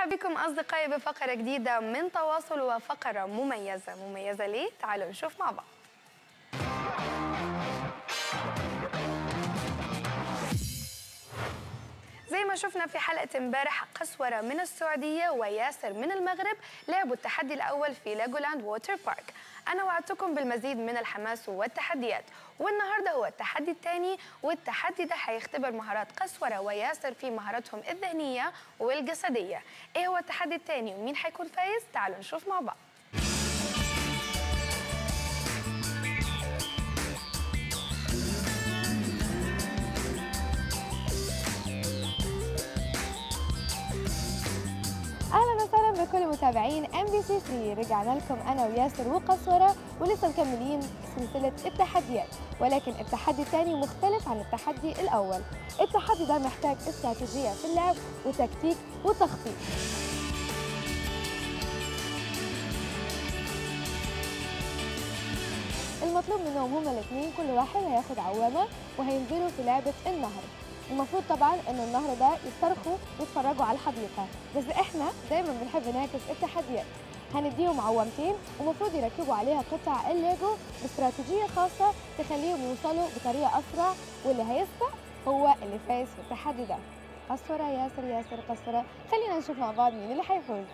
مرحبا بكم أصدقائي بفقرة جديدة من تواصل وفقرة مميزة مميزة ليه؟ تعالوا نشوف مع بعض زي ما شفنا في حلقة امبارح قسورة من السعودية وياسر من المغرب لعبوا التحدي الأول في لاجولاند ووتر بارك أنا وعدتكم بالمزيد من الحماس والتحديات والنهاردة هو التحدي الثاني والتحدي ده هيختبر مهارات قسورة وياسر في مهاراتهم الذهنية والجسدية إيه هو التحدي الثاني ومين هيكون فايز؟ تعالوا نشوف مع بعض اهلا وسهلا بكل متابعين ام بي سي 3 رجعنا لكم انا وياسر وقسوره ولسه مكملين سلسله التحديات ولكن التحدي الثاني مختلف عن التحدي الاول التحدي ده محتاج استراتيجيه في اللعب وتكتيك وتخطيط المطلوب منهم هما الاثنين كل واحد هياخد عوامه وهينزلوا في لعبه النهر المفروض طبعا ان النهر ده يصرخوا ويتفرجوا على الحديقه بس احنا دايما بنحب نعكس التحديات هنديهم عوامتين ومفروض يركبوا عليها قطع الليجو باستراتيجيه خاصه تخليهم يوصلوا بطريقه اسرع واللي هيسبق هو اللي فايز في التحدي ده قصرة ياسر ياسر قصرة خلينا نشوف مع بعض مين اللي هيفوز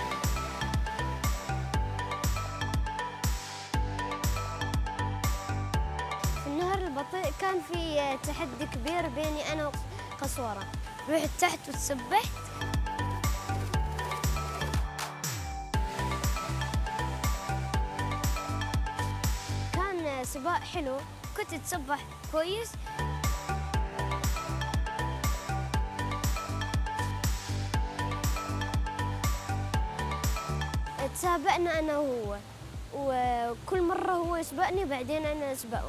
في النهر البطيء كان في تحدي كبير بيني انا وقصوره رحت تحت وتسبحت كان سباق حلو كنت اتسبح كويس تسابقنا انا وهو وكل مرة هو يسبقني بعدين أنا أسبقه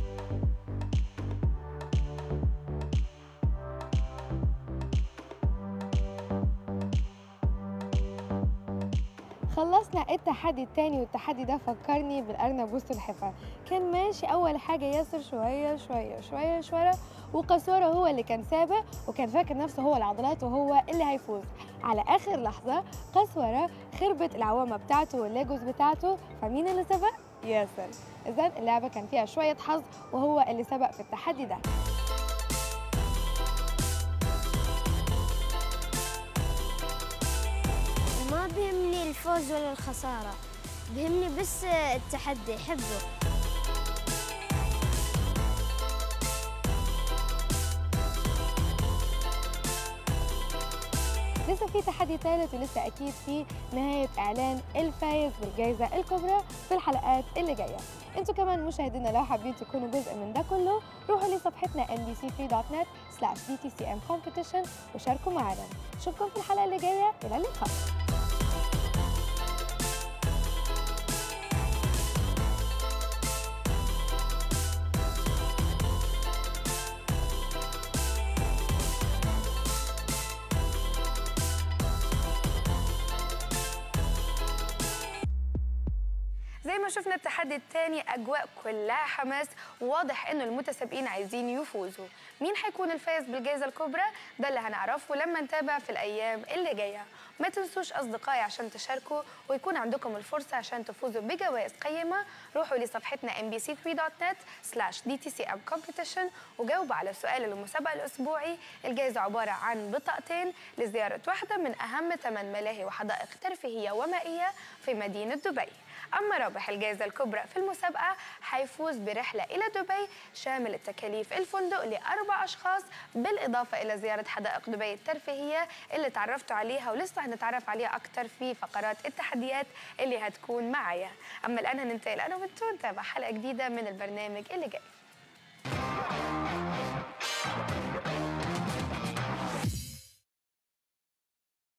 خلصنا التحدي التاني والتحدي ده فكرني بالأرنب والسلحفاة كان ماشي أول حاجة ياسر شوية شوية شوية شوية وقسورة هو اللي كان سابق وكان فاكر نفسه هو العضلات وهو اللي هيفوز على آخر لحظة قسورة خربت العوامة بتاعته والليجوز بتاعته فمين اللي سبق؟ ياسر إذا اللعبة كان فيها شوية حظ وهو اللي سبق في التحدي ده ما بيهمني الفوز ولا الخسارة بيهمني بس التحدي حبه لسه في تحدي ثالث ولسه اكيد في نهايه اعلان الفايز بالجائزه الكبرى في الحلقات اللي جايه انتوا كمان مشاهدينا لو حابين تكونوا جزء من ده كله روحوا لصفحتنا nbc3.net/btcm وشاركوا معنا نشوفكم في الحلقه اللي جايه الى اللقاء زي ما شفنا التحدي الثاني اجواء كلها حماس وواضح انه المتسابقين عايزين يفوزوا مين هيكون الفائز بالجائزه الكبرى ده اللي هنعرفه لما نتابع في الايام اللي جايه ما تنسوش اصدقائي عشان تشاركوا ويكون عندكم الفرصه عشان تفوزوا بجوائز قيمه روحوا لصفحتنا mbc3.net/dtcmcompetition وجاوبوا على سؤال المسابقه الاسبوعي الجائزه عباره عن بطاقتين لزياره واحده من اهم ثمان ملاهي وحدائق ترفيهيه ومائيه في مدينه دبي أما رابح الجائزة الكبرى في المسابقة هيفوز برحلة إلى دبي شامل التكاليف الفندق لأربع أشخاص بالإضافة إلى زيارة حدائق دبي الترفيهية اللي تعرفتوا عليها ولسه هنتعرف عليها أكتر في فقرات التحديات اللي هتكون معايا أما الآن هننتقل أنا وأنتوا نتابع حلقة جديدة من البرنامج اللي جاي